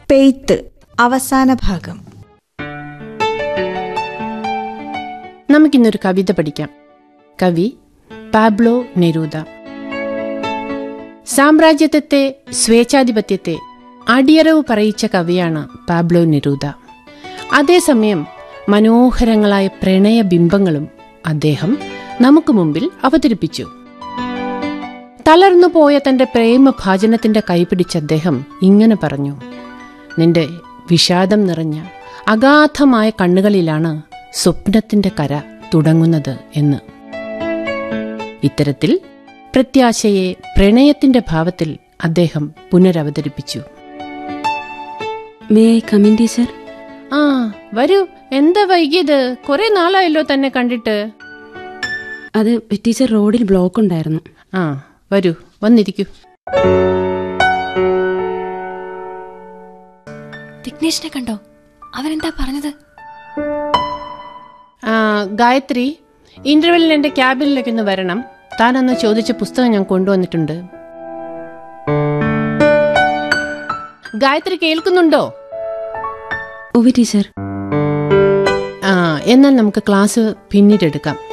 പെയ്ത്ത് അവസാന ഭാഗം നമുക്കിന്നൊരു കവിത പഠിക്കാം കവി പാബ്ലോ നെരൂദ സാമ്രാജ്യത്വത്തെ സ്വേച്ഛാധിപത്യത്തെ അടിയറവ് പറയിച്ച കവിയാണ് പാബ്ലോ നെരൂദ അതേസമയം മനോഹരങ്ങളായ പ്രണയബിംബങ്ങളും അദ്ദേഹം നമുക്ക് മുമ്പിൽ അവതരിപ്പിച്ചു തളർന്നു പോയ തന്റെ പ്രേമഭാജനത്തിന്റെ കൈപിടിച്ച് അദ്ദേഹം ഇങ്ങനെ പറഞ്ഞു നിന്റെ വിഷാദം നിറഞ്ഞ അഗാധമായ കണ്ണുകളിലാണ് സ്വപ്നത്തിന്റെ കര തുടങ്ങുന്നത് എന്ന് ഇത്തരത്തിൽ പ്രത്യാശയെ പ്രണയത്തിന്റെ ഭാവത്തിൽ അദ്ദേഹം പുനരവതരിപ്പിച്ചു മേ ഐ കമിൻ ടീച്ചർ ആ വരൂ എന്താ വൈകിയത് കുറെ നാളായല്ലോ തന്നെ കണ്ടിട്ട് അത് ടീച്ചർ റോഡിൽ ബ്ലോക്ക് ഉണ്ടായിരുന്നു ആ വരൂ വന്നിരിക്കൂ വിഘ്നേഷിനെ കണ്ടോ അവരെന്താ പറഞ്ഞത് ആ, ഗായത്രി ഇന്റർവെല്ലിൽ എന്റെ ക്യാബിനിലേക്ക് ഒന്ന് വരണം താനന്ന് ചോദിച്ച പുസ്തകം ഞാൻ കൊണ്ടുവന്നിട്ടുണ്ട് ഗായത്രി കേൾക്കുന്നുണ്ടോ ഓവി ടീച്ചർ ആ എന്നാൽ നമുക്ക് ക്ലാസ് പിന്നീട് എടുക്കാം